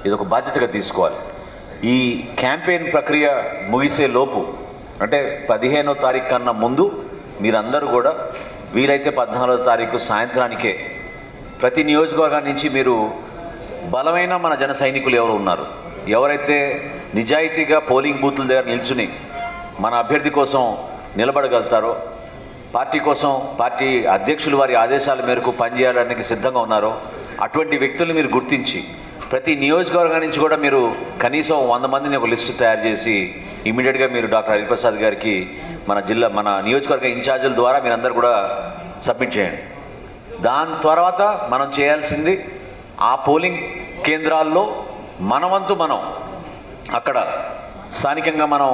ఇది ఒక బాధ్యతగా తీసుకోవాలి ఈ క్యాంపెయిన్ ప్రక్రియ ముగిసే లోపు అంటే పదిహేనో తారీఖు కన్నా ముందు మీరందరూ కూడా వీలైతే పద్నాలుగో తారీఖు సాయంత్రానికే ప్రతి నియోజకవర్గం నుంచి మీరు బలమైన మన జన సైనికులు ఎవరు ఉన్నారు ఎవరైతే నిజాయితీగా పోలింగ్ బూతుల దగ్గర నిల్చుని మన అభ్యర్థి కోసం నిలబడగలుగుతారో పార్టీ కోసం పార్టీ అధ్యక్షులు వారి ఆదేశాల మేరకు పనిచేయడానికి సిద్ధంగా ఉన్నారో అటువంటి వ్యక్తుల్ని మీరు గుర్తించి ప్రతి నియోజకవర్గం నుంచి కూడా మీరు కనీసం వంద మందిని ఒక లిస్టు తయారు చేసి ఇమీడియట్గా మీరు డాక్టర్ హరిప్రసాద్ గారికి మన జిల్లా మన నియోజకవర్గ ఇన్ఛార్జీల ద్వారా మీరందరూ కూడా సబ్మిట్ చేయండి దాని తర్వాత మనం చేయాల్సింది ఆ పోలింగ్ కేంద్రాల్లో మన వంతు మనం అక్కడ స్థానికంగా మనం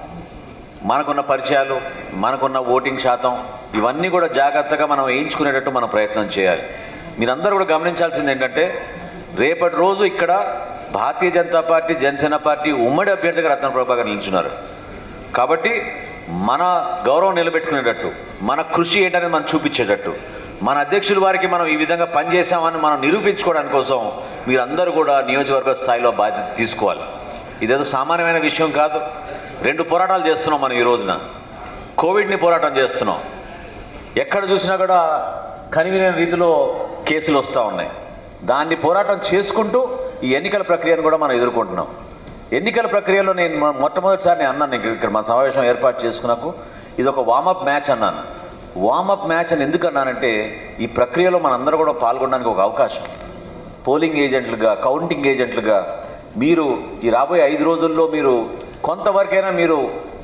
మనకున్న పరిచయాలు మనకున్న ఓటింగ్ శాతం ఇవన్నీ కూడా జాగ్రత్తగా మనం వేయించుకునేటట్టు మనం ప్రయత్నం చేయాలి మీరందరూ కూడా గమనించాల్సింది ఏంటంటే రేపటి రోజు ఇక్కడ భారతీయ జనతా పార్టీ జనసేన పార్టీ ఉమ్మడి అభ్యర్థిగా రత్న ప్రభాకర్ నిల్చున్నారు కాబట్టి మన గౌరవం నిలబెట్టుకునేటట్టు మన కృషి ఏంటనేది మనం చూపించేటట్టు మన అధ్యక్షుల వారికి మనం ఈ విధంగా పనిచేసామని మనం నిరూపించుకోవడానికి కోసం మీరందరూ కూడా నియోజకవర్గ స్థాయిలో బాధ్యత తీసుకోవాలి ఇదేదో సామాన్యమైన విషయం కాదు రెండు పోరాటాలు చేస్తున్నాం మనం ఈ రోజున కోవిడ్ని పోరాటం చేస్తున్నాం ఎక్కడ చూసినా కూడా కనివిన రీతిలో కేసులు వస్తూ ఉన్నాయి దాన్ని పోరాటం చేసుకుంటూ ఈ ఎన్నికల ప్రక్రియను కూడా మనం ఎదుర్కొంటున్నాం ఎన్నికల ప్రక్రియలో నేను మొ- మొట్టమొదటిసారి నేను అన్నాను ఇక్కడ ఇక్కడ మా సమావేశం ఏర్పాటు చేసుకున్నప్పుడు ఇది ఒక వామప్ మ్యాచ్ అన్నాను వామప్ మ్యాచ్ అని ఎందుకు అన్నానంటే ఈ ప్రక్రియలో మనందరూ కూడా పాల్గొనడానికి ఒక అవకాశం పోలింగ్ ఏజెంట్లుగా కౌంటింగ్ ఏజెంట్లుగా మీరు ఈ రాబోయే ఐదు రోజుల్లో మీరు కొంతవరకైనా మీరు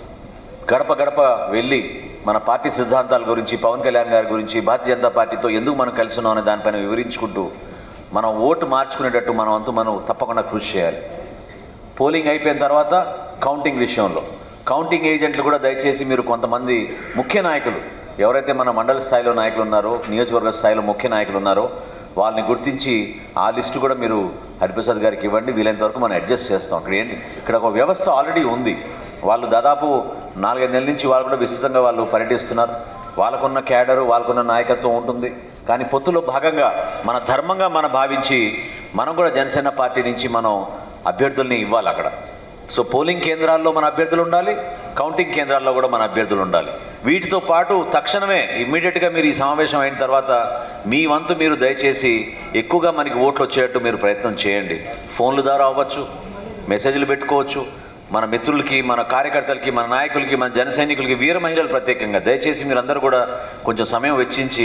గడప గడప వెళ్ళి మన పార్టీ సిద్ధాంతాల గురించి పవన్ కళ్యాణ్ గారి గురించి భారతీయ జనతా పార్టీతో ఎందుకు మనం కలిసి ఉన్నాం అనే దానిపైన వివరించుకుంటూ మనం ఓటు మార్చుకునేటట్టు మనం అంతు మనం తప్పకుండా కృషి చేయాలి పోలింగ్ అయిపోయిన తర్వాత కౌంటింగ్ విషయంలో కౌంటింగ్ ఏజెంట్లు కూడా దయచేసి మీరు కొంతమంది ముఖ్య నాయకులు ఎవరైతే మన మండల స్థాయిలో నాయకులు ఉన్నారో నియోజకవర్గ స్థాయిలో ముఖ్య నాయకులు ఉన్నారో వాళ్ళని గుర్తించి ఆ లిస్టు కూడా మీరు హరిప్రసాద్ గారికి ఇవ్వండి వీలైనంత వరకు మనం అడ్జస్ట్ చేస్తాం ఇక్కడ ఏంటి ఇక్కడ ఒక వ్యవస్థ ఆల్రెడీ ఉంది వాళ్ళు దాదాపు నాలుగైదు నెలల నుంచి వాళ్ళు కూడా విస్తృతంగా వాళ్ళు పర్యటిస్తున్నారు వాళ్ళకున్న క్యాడరు వాళ్ళకున్న నాయకత్వం ఉంటుంది కానీ పొత్తులో భాగంగా మన ధర్మంగా మనం భావించి మనం కూడా జనసేన పార్టీ నుంచి మనం అభ్యర్థుల్ని ఇవ్వాలి అక్కడ సో పోలింగ్ కేంద్రాల్లో మన అభ్యర్థులు ఉండాలి కౌంటింగ్ కేంద్రాల్లో కూడా మన అభ్యర్థులు ఉండాలి వీటితో పాటు తక్షణమే ఇమ్మీడియట్గా మీరు ఈ సమావేశం అయిన తర్వాత మీ వంతు మీరు దయచేసి ఎక్కువగా మనకి ఓట్లు వచ్చేటట్టు మీరు ప్రయత్నం చేయండి ఫోన్ల ద్వారా అవ్వచ్చు మెసేజ్లు పెట్టుకోవచ్చు మన మిత్రులకి మన కార్యకర్తలకి మన నాయకులకి మన జన సైనికులకి వీర మహిళలు ప్రత్యేకంగా దయచేసి మీరందరూ కూడా కొంచెం సమయం వెచ్చించి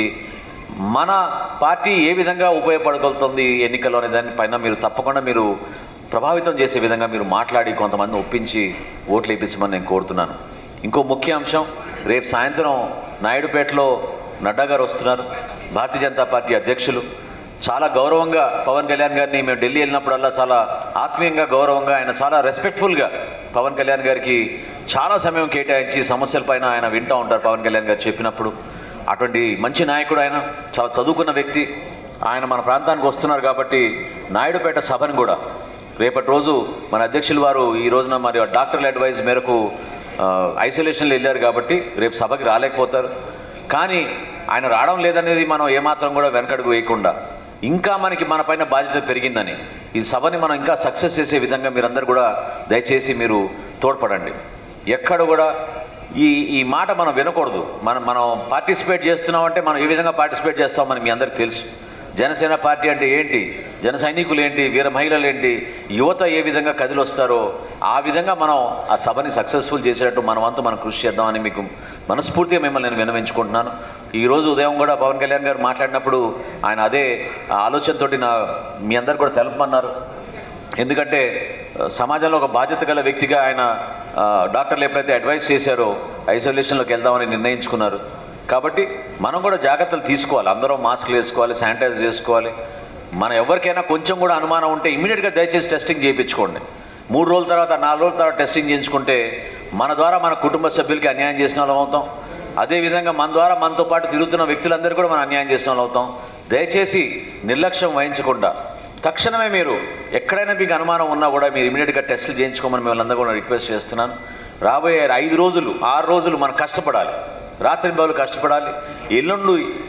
మన పార్టీ ఏ విధంగా ఉపయోగపడగలుగుతుంది ఎన్నికల్లో అనే దానిపైన మీరు తప్పకుండా మీరు ప్రభావితం చేసే విధంగా మీరు మాట్లాడి కొంతమంది ఒప్పించి ఓట్లు వేయించమని నేను కోరుతున్నాను ఇంకో ముఖ్య అంశం రేపు సాయంత్రం నాయుడుపేటలో నడ్డా గారు వస్తున్నారు భారతీయ జనతా పార్టీ అధ్యక్షులు చాలా గౌరవంగా పవన్ కళ్యాణ్ గారిని మేము ఢిల్లీ వెళ్ళినప్పుడల్లా చాలా ఆత్మీయంగా గౌరవంగా ఆయన చాలా రెస్పెక్ట్ఫుల్గా పవన్ కళ్యాణ్ గారికి చాలా సమయం కేటాయించి సమస్యలపైన ఆయన వింటూ ఉంటారు పవన్ కళ్యాణ్ గారు చెప్పినప్పుడు అటువంటి మంచి నాయకుడు ఆయన చాలా చదువుకున్న వ్యక్తి ఆయన మన ప్రాంతానికి వస్తున్నారు కాబట్టి నాయుడుపేట సభను కూడా రేపటి రోజు మన అధ్యక్షులు వారు ఈ రోజున మరి డాక్టర్ల అడ్వైజ్ మేరకు ఆ, ఐసోలేషన్లో వెళ్ళారు కాబట్టి రేపు సభకి రాలేకపోతారు కానీ ఆయన రావడం లేదనేది మనం ఏమాత్రం కూడా వెనకడుగు వేయకుండా ఇంకా మనకి మన పైన బాధ్యత పెరిగిందని ఈ సభని మనం ఇంకా సక్సెస్ చేసే విధంగా మీరందరూ కూడా దయచేసి మీరు తోడ్పడండి ఎక్కడ కూడా ఈ ఈ మాట మనం వినకూడదు మనం మనం పార్టిసిపేట్ చేస్తున్నామంటే మనం ఏ విధంగా పార్టిసిపేట్ చేస్తామని మీ అందరికీ తెలుసు జనసేన పార్టీ అంటే ఏంటి జన సైనికులు ఏంటి వీర మహిళలు ఏంటి యువత ఏ విధంగా కదిలొస్తారో ఆ విధంగా మనం ఆ సభని సక్సెస్ఫుల్ చేసేటట్టు మన వంతు మనం కృషి చేద్దామని మీకు మనస్ఫూర్తిగా మిమ్మల్ని నేను వినవించుకుంటున్నాను ఈరోజు ఉదయం కూడా పవన్ కళ్యాణ్ గారు మాట్లాడినప్పుడు ఆయన అదే ఆ ఆలోచనతోటి నా మీ అందరు కూడా తెలపమన్నారు ఎందుకంటే ఆ, సమాజంలో ఒక బాధ్యత గల వ్యక్తిగా ఆయన ఆ, డాక్టర్లు ఎప్పుడైతే అడ్వైస్ చేశారో ఐసోలేషన్లోకి వెళ్దామని నిర్ణయించుకున్నారు కాబట్టి మనం కూడా జాగ్రత్తలు తీసుకోవాలి అందరం మాస్క్లు వేసుకోవాలి శానిటైజ్ చేసుకోవాలి మన ఎవరికైనా కొంచెం కూడా అనుమానం ఉంటే ఇమీడియట్గా దయచేసి టెస్టింగ్ చేయించుకోండి మూడు రోజుల తర్వాత నాలుగు రోజుల తర్వాత టెస్టింగ్ చేయించుకుంటే మన ద్వారా మన కుటుంబ సభ్యులకి అన్యాయం చేసిన వాళ్ళం అవుతాం అదేవిధంగా మన ద్వారా మనతో పాటు తిరుగుతున్న వ్యక్తులందరూ కూడా మనం అన్యాయం చేసిన వాళ్ళు అవుతాం దయచేసి నిర్లక్ష్యం వహించకుండా తక్షణమే మీరు ఎక్కడైనా మీకు అనుమానం ఉన్నా కూడా మీరు ఇమీడియట్గా టెస్టులు చేయించుకోమని మిమ్మల్ని అందరూ కూడా రిక్వెస్ట్ చేస్తున్నాను రాబోయే ఐదు రోజులు ఆరు రోజులు మనం కష్టపడాలి రాత్రి బదులు కష్టపడాలి ఎల్లుండి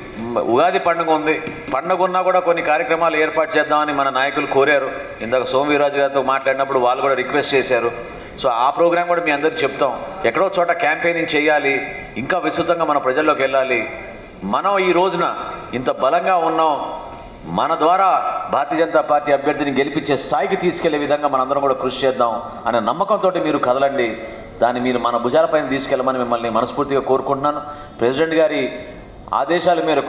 ఉగాది పండుగ ఉంది పండుగ ఉన్నా కూడా కొన్ని కార్యక్రమాలు ఏర్పాటు చేద్దామని మన నాయకులు కోరారు ఇందాక సోమవీరాజు గారితో మాట్లాడినప్పుడు వాళ్ళు కూడా రిక్వెస్ట్ చేశారు సో ఆ ప్రోగ్రాం కూడా మీ అందరికి చెప్తాం ఎక్కడో చోట క్యాంపెయినింగ్ చేయాలి ఇంకా విస్తృతంగా మన ప్రజల్లోకి వెళ్ళాలి మనం ఈ రోజున ఇంత బలంగా ఉన్నాం మన ద్వారా భారతీయ జనతా పార్టీ అభ్యర్థిని గెలిపించే స్థాయికి తీసుకెళ్లే విధంగా మనందరం కూడా కృషి చేద్దాం అనే నమ్మకంతో మీరు కదలండి దాన్ని మీరు మన భుజాలపైన తీసుకెళ్ళమని మిమ్మల్ని మనస్ఫూర్తిగా కోరుకుంటున్నాను ప్రెసిడెంట్ గారి ఆదేశాల మేరకు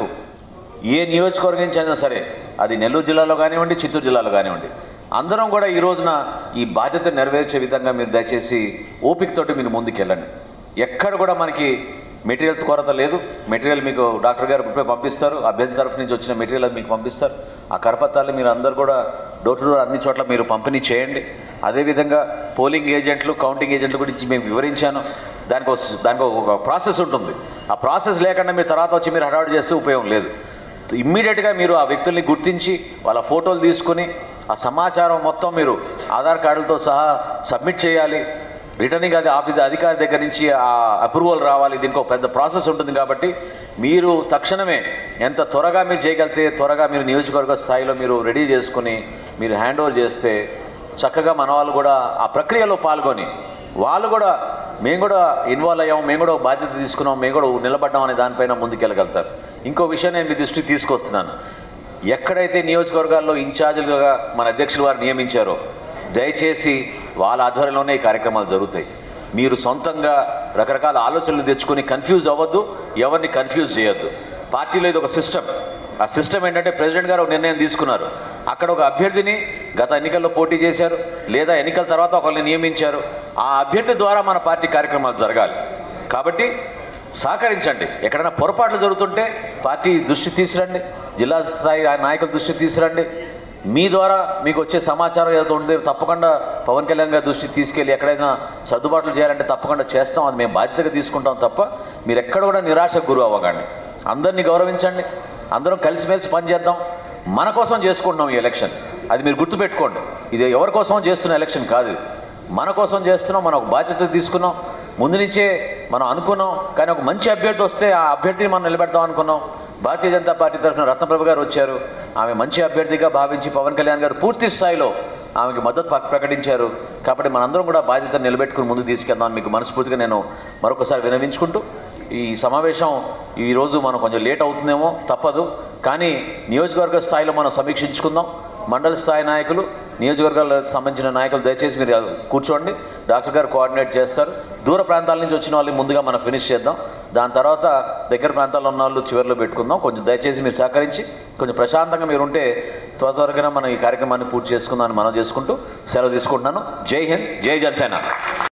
ఏ నియోజకవర్గం చెందినా సరే అది నెల్లూరు జిల్లాలో కానివ్వండి చిత్తూరు జిల్లాలో కానివ్వండి అందరం కూడా ఈ రోజున ఈ బాధ్యత నెరవేర్చే విధంగా మీరు దయచేసి ఓపికతోటి మీరు ముందుకెళ్ళండి ఎక్కడ కూడా మనకి మెటీరియల్ కొరత లేదు మెటీరియల్ మీకు డాక్టర్ గారు ఇప్పుడే పంపిస్తారు అభ్యర్థి తరఫు నుంచి వచ్చిన మెటీరియల్ అది మీకు పంపిస్తారు ఆ కరపత్రాలు మీరు అందరు కూడా డోర్ టు డోర్ అన్ని చోట్ల మీరు పంపిణీ చేయండి అదేవిధంగా పోలింగ్ ఏజెంట్లు కౌంటింగ్ ఏజెంట్ల గురించి మేము వివరించాను దానికి ఒక- దానికి ఒక ప్రాసెస్ ఉంటుంది ఆ ప్రాసెస్ లేకుండా మీరు తర్వాత వచ్చి మీరు హడావుడి చేస్తే ఉపయోగం లేదు ఇమ్మీడియట్గా మీరు ఆ వ్యక్తుల్ని గుర్తించి వాళ్ళ ఫోటోలు తీసుకొని ఆ సమాచారం మొత్తం మీరు ఆధార్ కార్డులతో సహా సబ్మిట్ చేయాలి రిటర్నింగ్ అది ఆఫీస్ అధికారి దగ్గర నుంచి ఆ అప్రూవల్ రావాలి దీనికి ఒక పెద్ద ప్రాసెస్ ఉంటుంది కాబట్టి మీరు తక్షణమే ఎంత త్వరగా మీరు చేయగలిగితే త్వరగా మీరు నియోజకవర్గ స్థాయిలో మీరు రెడీ చేసుకుని మీరు హ్యాండ్ ఓవర్ చేస్తే చక్కగా మన వాళ్ళు కూడా ఆ ప్రక్రియలో పాల్గొని వాళ్ళు కూడా మేము కూడా ఇన్వాల్వ్ అయ్యాం మేము కూడా ఒక బాధ్యత తీసుకున్నాం మేము కూడా నిలబడ్డాం అనే దానిపైన ముందుకెళ్ళగలుగుతారు ఇంకో విషయం నేను మీ దృష్టికి తీసుకొస్తున్నాను ఎక్కడైతే నియోజకవర్గాల్లో ఇన్ఛార్జీలుగా మన అధ్యక్షులు వారు నియమించారో దయచేసి వాళ్ళ ఆధ్వర్యంలోనే ఈ కార్యక్రమాలు జరుగుతాయి మీరు సొంతంగా రకరకాల ఆలోచనలు తెచ్చుకొని కన్ఫ్యూజ్ అవ్వద్దు ఎవరిని కన్ఫ్యూజ్ చేయొద్దు పార్టీలో ఇది ఒక సిస్టమ్ ఆ సిస్టమ్ ఏంటంటే ప్రెసిడెంట్ గారు ఒక నిర్ణయం తీసుకున్నారు అక్కడ ఒక అభ్యర్థిని గత ఎన్నికల్లో పోటీ చేశారు లేదా ఎన్నికల తర్వాత ఒకరిని నియమించారు ఆ అభ్యర్థి ద్వారా మన పార్టీ కార్యక్రమాలు జరగాలి కాబట్టి సహకరించండి ఎక్కడైనా పొరపాట్లు జరుగుతుంటే పార్టీ దృష్టి తీసురండి జిల్లా స్థాయి నాయకుల దృష్టికి తీసురండి మీ ద్వారా మీకు వచ్చే సమాచారం ఏదో ఉంటుంది తప్పకుండా పవన్ కళ్యాణ్ గారి దృష్టికి తీసుకెళ్ళి ఎక్కడైనా సర్దుబాట్లు చేయాలంటే తప్పకుండా చేస్తాం అది మేము బాధ్యతగా తీసుకుంటాం తప్ప మీరు ఎక్కడ కూడా నిరాశకు గురి అవ్వకండి అందరినీ గౌరవించండి అందరం కలిసిమెలిసి పనిచేద్దాం మన కోసం చేసుకుంటున్నాం ఈ ఎలక్షన్ అది మీరు గుర్తుపెట్టుకోండి ఇది ఎవరి కోసం చేస్తున్న ఎలక్షన్ కాదు ఇది. మన కోసం చేస్తున్నాం మనం ఒక బాధ్యత తీసుకున్నాం ముందు నుంచే మనం అనుకున్నాం కానీ ఒక మంచి అభ్యర్థి వస్తే ఆ అభ్యర్థిని మనం నిలబెడదాం అనుకున్నాం భారతీయ జనతా పార్టీ తరఫున రత్నప్రభ గారు వచ్చారు ఆమె మంచి అభ్యర్థిగా భావించి పవన్ కళ్యాణ్ గారు పూర్తి స్థాయిలో ఆమెకి మద్దతు ప- ప్రకటించారు కాబట్టి మనందరం కూడా బాధ్యత నిలబెట్టుకుని ముందుకు తీసుకెళ్దాం మీకు మనస్ఫూర్తిగా నేను మరొకసారి వినవించుకుంటూ ఈ సమావేశం ఈరోజు మనం కొంచెం లేట్ అవుతుందేమో తప్పదు కానీ నియోజకవర్గ స్థాయిలో మనం సమీక్షించుకుందాం మండల స్థాయి నాయకులు నియోజకవర్గాలకు సంబంధించిన నాయకులు దయచేసి మీరు కూర్చోండి డాక్టర్ గారు కోఆర్డినేట్ చేస్తారు దూర ప్రాంతాల నుంచి వచ్చిన వాళ్ళని ముందుగా మనం ఫినిష్ చేద్దాం దాని తర్వాత దగ్గర ప్రాంతాల్లో ఉన్న వాళ్ళు చివరిలో పెట్టుకుందాం కొంచెం దయచేసి మీరు సహకరించి కొంచెం ప్రశాంతంగా మీరు ఉంటే త్వర త్వరగా మనం ఈ కార్యక్రమాన్ని పూర్తి చేసుకుందామని మనం చేసుకుంటూ సెలవు తీసుకుంటున్నాను జై హింద్ జై జనసేన